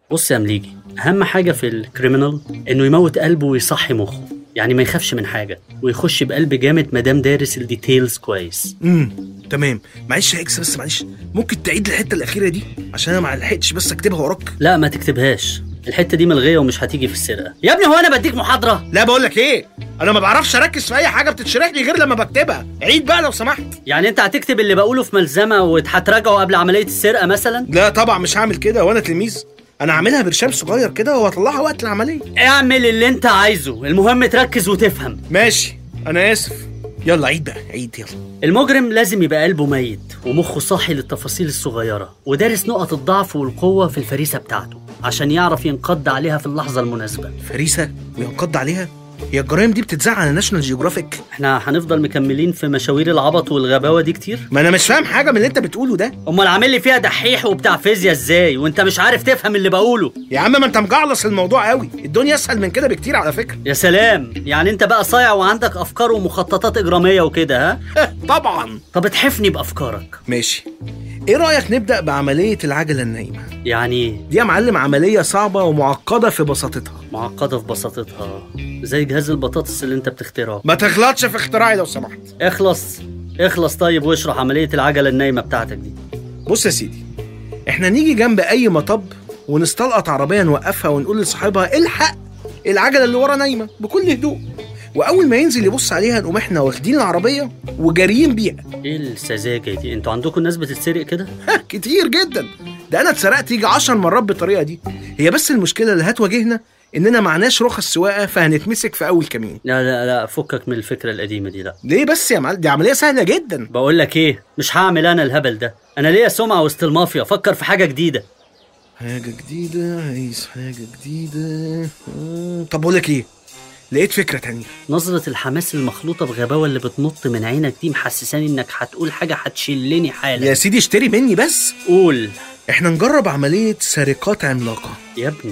بص يا مليجي اهم حاجه في الكريمنال انه يموت قلبه ويصحي مخه يعني ما يخافش من حاجه ويخش بقلب جامد مادام دارس الديتيلز كويس امم تمام معلش يا اكس بس معلش ممكن تعيد الحته الاخيره دي عشان انا ما لحقتش بس اكتبها وراك لا ما تكتبهاش الحته دي ملغيه ومش هتيجي في السرقه يا ابني هو انا بديك محاضره لا بقول لك ايه انا ما بعرفش اركز في اي حاجه بتتشرح لي غير لما بكتبها عيد بقى لو سمحت يعني انت هتكتب اللي بقوله في ملزمه وهتراجعه قبل عمليه السرقه مثلا لا طبعا مش هعمل كده وانا تلميذ انا هعملها برشام صغير كده وهطلعها وقت العمليه اعمل اللي انت عايزه المهم تركز وتفهم ماشي انا اسف يلا عيد بقى عيد يلا المجرم لازم يبقى قلبه ميت ومخه صاحي للتفاصيل الصغيرة ودارس نقط الضعف والقوة في الفريسة بتاعته عشان يعرف ينقض عليها في اللحظة المناسبة فريسه وينقض عليها هي الجرايم دي بتتذاع على ناشونال جيوغرافيك احنا هنفضل مكملين في مشاوير العبط والغباوة دي كتير ما انا مش فاهم حاجه من اللي انت بتقوله ده امال عامل لي فيها دحيح وبتاع فيزياء ازاي وانت مش عارف تفهم اللي بقوله يا عم ما انت مجعلص الموضوع قوي الدنيا اسهل من كده بكتير على فكره يا سلام يعني انت بقى صايع وعندك افكار ومخططات اجرامية وكده ها طبعا طب اتحفني بافكارك ماشي ايه رايك نبدا بعمليه العجله النايمه يعني دي يا معلم عمليه صعبه ومعقده في بساطتها معقدة في بساطتها زي جهاز البطاطس اللي انت بتخترعه ما تغلطش في اختراعي لو سمحت اخلص اخلص طيب واشرح عملية العجلة النايمة بتاعتك دي بص يا سيدي احنا نيجي جنب اي مطب ونستلقط عربيه نوقفها ونقول لصاحبها الحق العجله اللي ورا نايمه بكل هدوء واول ما ينزل يبص عليها نقوم احنا واخدين العربيه وجاريين بيها ايه السذاجة دي انتوا عندكم ناس بتتسرق كده ها، كتير جدا ده انا اتسرقت يجي 10 مرات بالطريقه دي هي بس المشكله اللي هتواجهنا اننا معناش رخص سواقه فهنتمسك في اول كمين لا لا لا فكك من الفكرة القديمة دي لا ليه بس يا معلم دي عمليه سهله جدا بقول لك ايه مش هعمل انا الهبل ده انا ليا سمعة وسط المافيا فكر في حاجة جديدة حاجه جديده عايز حاجه جديده مم، طب بقول لك ايه لقيت فكره تانية نظرة الحماس المخلوطة بغباوة اللي بتنط من عينك دي محسساني انك هتقول حاجة هتشلني حالا يا سيدي اشتري مني بس قول احنا نجرب عمليه سرقات عملاقه يا ابني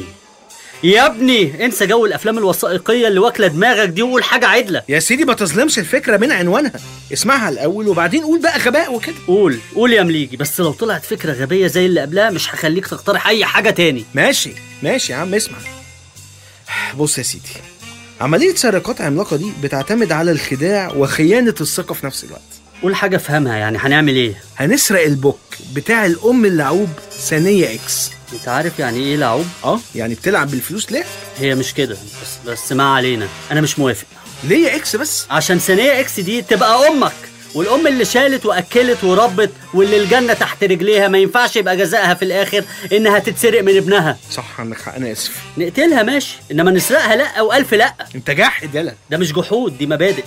يا ابني انسى جو الافلام الوثائقية اللي واكلة دماغك دي وقول حاجة عدلة يا سيدي ما تظلمش الفكره من عنوانها اسمعها الاول وبعدين قول بقى غباء وكده قول قول يا مليجي بس لو طلعت فكرة غبية زي اللي قبلها مش هخليك تقترح اي حاجة تاني ماشي ماشي يا عم اسمع بص يا سيدي عملية سرقات عملاقة دي بتعتمد على الخداع وخيانة الثقة في نفس الوقت قول حاجة افهمها يعني هنعمل ايه هنسرق البوك بتاع الأم اللعوب ثانية إكس انت عارف يعني ايه لعوب اه يعني بتلعب بالفلوس ليه؟ هي مش كده بس بس ما علينا انا مش موافق ليه يا إكس بس؟ عشان ثانية اكس دي تبقى امك والام اللي شالت واكلت وربت واللي الجنة تحت رجليها ما ينفعش يبقى جزائها في الاخر انها تتسرق من ابنها صح عندك حق أنا آسف نقتلها ماشي انما نسرقها لا او الف لا أنت جاحد يلا ده مش جحود دي مبادئ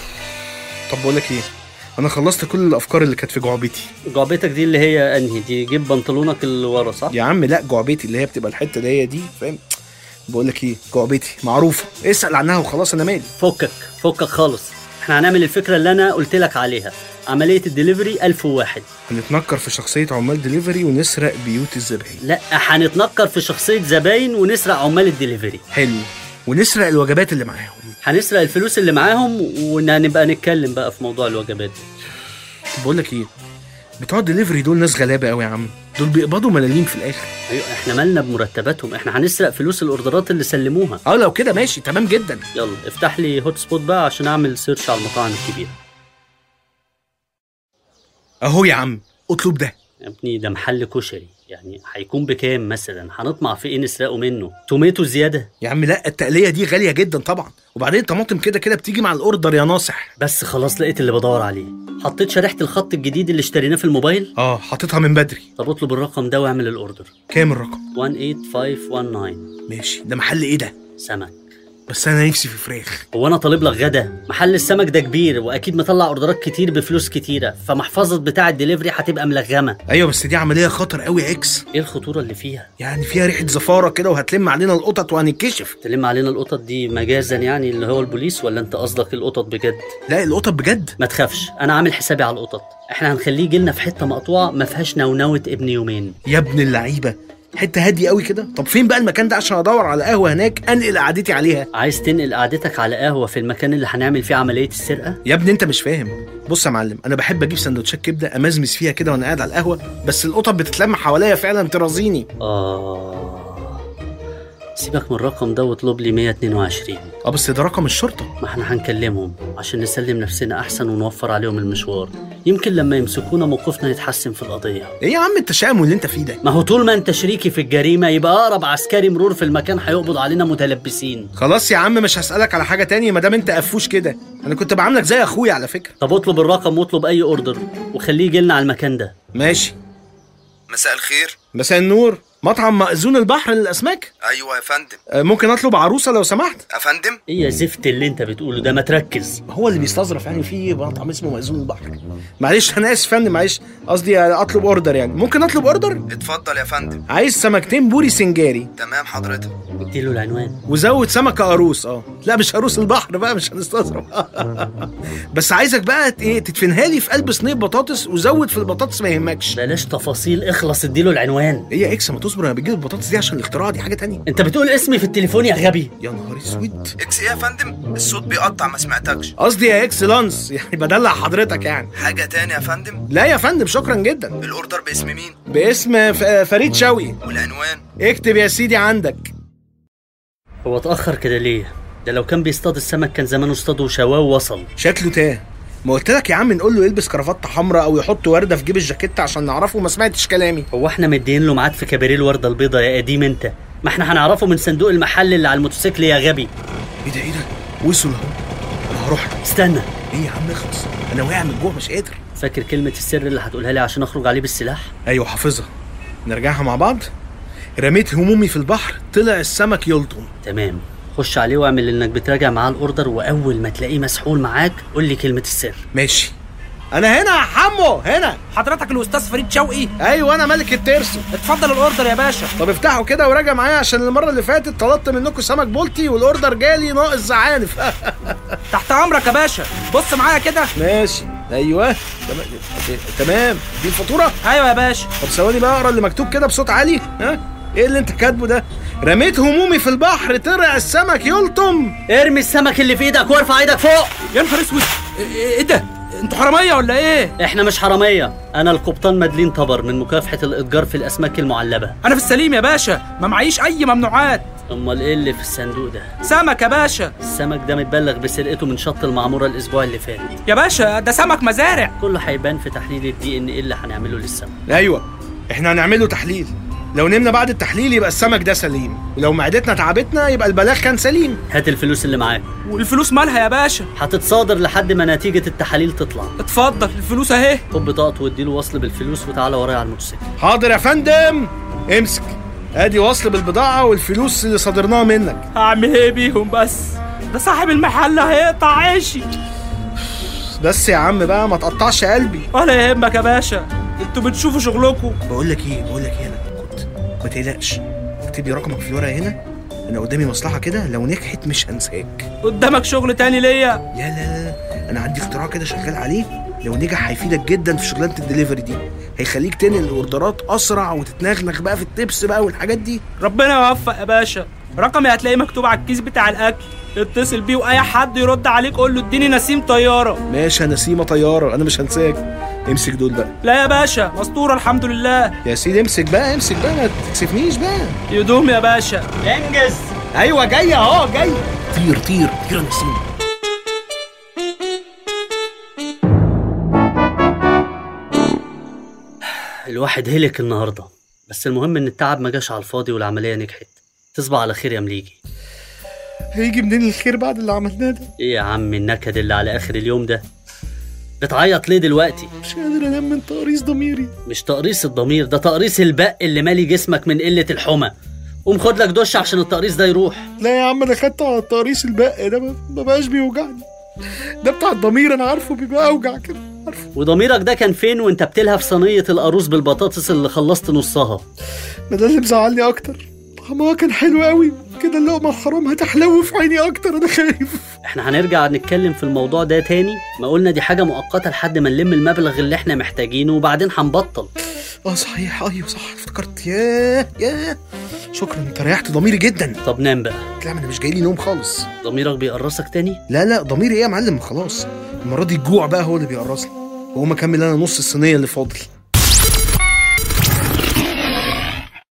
طب بقول لك إيه؟ أنا خلصت كل الأفكار اللي كانت في جعبتي جعبتك دي اللي هي انهي دي جيب بنطلونك اللي ورا صح يا عم لا جعبتي اللي هي بتبقى الحتة اللي هي دي فاهم؟ بقول لك إيه؟ جعبتي معروفة اسأل عنها وخلاص أنا مالي فكك فكك خالص احنا هنعمل الفكرة اللي انا قلت لك عليها عملية الدليفري 1001 هنتنكر في شخصية عمال دليفري ونسرق بيوت الزبائن لا هنتنكر في شخصية زباين ونسرق عمال الدليفري حلو ونسرق الوجبات اللي معاهم هنسرق الفلوس اللي معاهم ونبقى نتكلم بقى في موضوع الوجبات دي طب بقول لك ايه بتوع الدليفري دول ناس غلابه قوي يا عم دول بيقبضوا ملاليم في الاخر ايوه احنا مالنا بمرتباتهم احنا هنسرق فلوس الاوردرات اللي سلموها اه لو كده ماشي تمام جدا يلا افتح لي هوت سبوت بقى عشان اعمل سيرش على المطاعم الكبيرة اهو يا عم اطلب ده يا ابني ده محل كشري يعني هيكون بكام مثلا هنطمع في ايه نسرقه منه توميتو زيادة يا عم لا التقليه دي غاليه جدا طبعا وبعدين الطماطم كده كده بتيجي مع الاوردر يا ناصح بس خلاص لقيت اللي بدور عليه حطيت شريحة الخط الجديد اللي اشتريناه في الموبايل اه حاططها من بدري طب اطلب الرقم ده واعمل الاوردر كام الرقم 18519 ماشي ده محل ايه ده سمك بس انا نفسي في فراخ هو انا طالب لك غدا محل السمك ده كبير واكيد مطلع اوردرات كتير بفلوس كتيره فمحفظه بتاع الدليفري هتبقى ملغمه ايوه بس دي عمليه خطر قوي يا اكس ايه الخطوره اللي فيها يعني فيها ريحه زفاره كده وهتلم علينا القطط وهنتكشف تلم علينا القطط دي مجازا يعني اللي هو البوليس ولا انت قصدك القطط بجد لا القطط بجد ما تخافش انا عامل حسابي على القطط احنا هنخليه يجيلنا في حته مقطوعه ما فيهاش نونوه ابن يومين يا ابن اللعيبه حته هاديه قوي كده طب فين بقى المكان ده عشان ادور على قهوه هناك انقل قعدتي عليها عايز تنقل قعدتك على قهوه في المكان اللي هنعمل فيه عمليه السرقه يا ابني انت مش فاهم بص يا معلم انا بحب اجيب سندوتشات كبده امزمز فيها كده وانا قاعد على القهوه بس القطط بتتلم حواليا فعلا ترازيني اه سيبك من الرقم ده واطلب لي 122 اه بس ده رقم الشرطه ما احنا هنكلمهم عشان نسلم نفسنا احسن ونوفر عليهم المشوار يمكن لما يمسكونا موقفنا يتحسن في القضيه ايه يا عم التشاؤم اللي انت فيه ده ما هو طول ما انت شريكي في الجريمه يبقى اقرب عسكري مرور في المكان هيقبض علينا متلبسين خلاص يا عم مش هسالك على حاجه تانية ما دام انت قفوش كده انا كنت بعاملك زي اخويا على فكره طب اطلب الرقم واطلب اي اوردر وخليه يجي لنا على المكان ده ماشي مساء الخير مساء النور مطعم مأذون البحر للاسماك ايوه يا فندم آه، ممكن اطلب عروسه لو سمحت يا فندم ايه يا زفت اللي انت بتقوله ده ما تركز هو اللي بيستظرف يعني في مطعم اسمه مأذون البحر معلش انا اسف يا فندم معلش قصدي اطلب اوردر يعني ممكن اطلب اوردر اتفضل يا فندم عايز سمكتين بوري سنجاري تمام حضرتك اديله العنوان وزود سمكه قاروس اه لا مش قاروس البحر بقى مش هنستظرف بس عايزك بقى ت- ايه تدفنها لي في قلب صينيه بطاطس وزود في البطاطس ما يهمكش بلاش تفاصيل اخلص اديله العنوان ايه يا اكس ما تصبر انا بجيب البطاطس دي عشان الاختراع دي حاجه تانية انت بتقول اسمي في التليفون يا غبي يا نهار اسود اكس ايه يا فندم الصوت بيقطع ما سمعتكش قصدي يا اكسلانس يعني بدلع حضرتك يعني حاجه تاني يا فندم لا يا فندم شكرا جدا الاوردر باسم مين باسم ف- فريد شوقي والعنوان اكتب يا سيدي عندك هو اتاخر كده ليه ده لو كان بيصطاد السمك كان زمانه اصطاده وشواه ووصل شكله تاه ما قلت لك يا عم نقول له يلبس كرافته حمراء او يحط ورده في جيب الجاكيت عشان نعرفه ما سمعتش كلامي هو احنا مدين له ميعاد في كباريه الورده البيضاء يا قديم انت ما احنا هنعرفه من صندوق المحل اللي على الموتوسيكل يا غبي ايه ده ايه ده وصل اهو انا هروح له. استنى ايه يا عم اخلص انا واقع من جوه مش قادر فاكر كلمه السر اللي هتقولها لي عشان اخرج عليه بالسلاح ايوه حافظها نرجعها مع بعض رميت همومي في البحر طلع السمك يلطم تمام خش عليه واعمل انك بتراجع معاه الاوردر واول ما تلاقيه مسحول معاك قول لي كلمه السر ماشي انا هنا يا حمو هنا حضرتك الاستاذ فريد شوقي ايوه انا ملك الترسو اتفضل الاوردر يا باشا طب افتحوا كده وراجع معايا عشان المره اللي فاتت طلبت منكم سمك بولتي والاوردر جالي ناقص زعانف تحت امرك يا باشا بص معايا كده ماشي ايوه تمام تمام دي الفاتوره ايوه يا باشا طب ثواني بقى اقرا اللي مكتوب كده بصوت عالي ها ايه اللي انت كاتبه ده رميت همومي في البحر طلع السمك يلطم ارمي السمك اللي في ايدك وارفع ايدك فوق يا نهار اسود ايه إيه ده انتوا حراميه ولا ايه احنا مش حراميه انا القبطان مدلين طبر من مكافحه الاتجار في الاسماك المعلبه انا في السليم يا باشا ما معيش اي ممنوعات امال ايه اللي في الصندوق ده سمك يا باشا السمك ده متبلغ بسرقته من شط المعموره الاسبوع اللي فات يا باشا ده سمك مزارع كله هيبان في تحليل الدي ان ايه اللي هنعمله للسمك ايوه احنا هنعمله تحليل لو نمنا بعد التحليل يبقى السمك ده سليم ولو معدتنا تعبتنا يبقى البلاغ كان سليم هات الفلوس اللي معاك والفلوس مالها يا باشا هتتصادر لحد ما نتيجه التحاليل تطلع اتفضل الفلوس اهي خد بطاقته واديله وصل بالفلوس وتعالى ورايا على الموتوسيكل حاضر يا فندم امسك ادي وصل بالبضاعه والفلوس اللي صادرناها منك هعمل ايه بيهم بس ده صاحب المحل هيقطع عيشي بس يا عم بقى ما تقطعش قلبي ولا يهمك يا باشا انتوا بتشوفوا شغلكم بقول لك ايه بقول لك ايه انا كنت ما تقلقش اكتب لي رقمك في الورقه هنا انا قدامي مصلحه كده لو نجحت مش هنساك قدامك شغل تاني ليا لا لا لا انا عندي اختراع كده شغال عليه لو نجح هيفيدك جدا في شغلانه الدليفري دي هيخليك تنقل الاوردرات اسرع وتتنغنغ بقى في التبس بقى والحاجات دي ربنا يوفق يا باشا رقمي هتلاقيه مكتوب على الكيس بتاع الاكل اتصل بيه واي حد يرد عليك قول له اديني نسيم طياره ماشي يا نسيمه طياره انا مش هنساك امسك دول بقى لا يا باشا مستوره الحمد لله يا سيدي امسك بقى امسك بقى ما تكسفنيش بقى يدوم يا باشا انجز ايوه جاي اهو جاي طير طير طير يا نسيم الواحد هلك النهارده بس المهم ان التعب ما جاش على الفاضي والعمليه نجحت تصبح على خير يا مليجي هيجي منين الخير بعد اللي عملناه ده ايه يا عم النكد اللي على اخر اليوم ده بتعيط ليه دلوقتي مش قادر انام من تقريص ضميري مش تقريص الضمير ده تقريص البق اللي مالي جسمك من قله الحمى قوم خد لك دش عشان التقريص ده يروح لا يا عم انا خدته على التقريص البق ده ما ما بقاش بيوجعني ده بتاع الضمير انا عارفه بيبقى اوجع كده عارفه وضميرك ده كان فين وانت بتلهى في صينيه القاروص بالبطاطس اللي خلصت نصها ما ده اللي مزعلني اكتر طعمها كان حلو قوي كده اللقمه الحرام هتحلو في عيني اكتر انا خايف احنا هنرجع نتكلم في الموضوع ده تاني ما قلنا دي حاجه مؤقته لحد ما نلم المبلغ اللي احنا محتاجينه وبعدين هنبطل اه صحيح ايوه صح افتكرت ياه ياه شكرا انت ريحت ضميري جدا طب نام بقى لا ما انا مش جاي لي نوم خالص ضميرك بيقرصك تاني لا لا ضميري ايه يا معلم خلاص المره دي الجوع بقى هو اللي بيقرصني وهو اكمل انا نص الصينيه اللي فاضل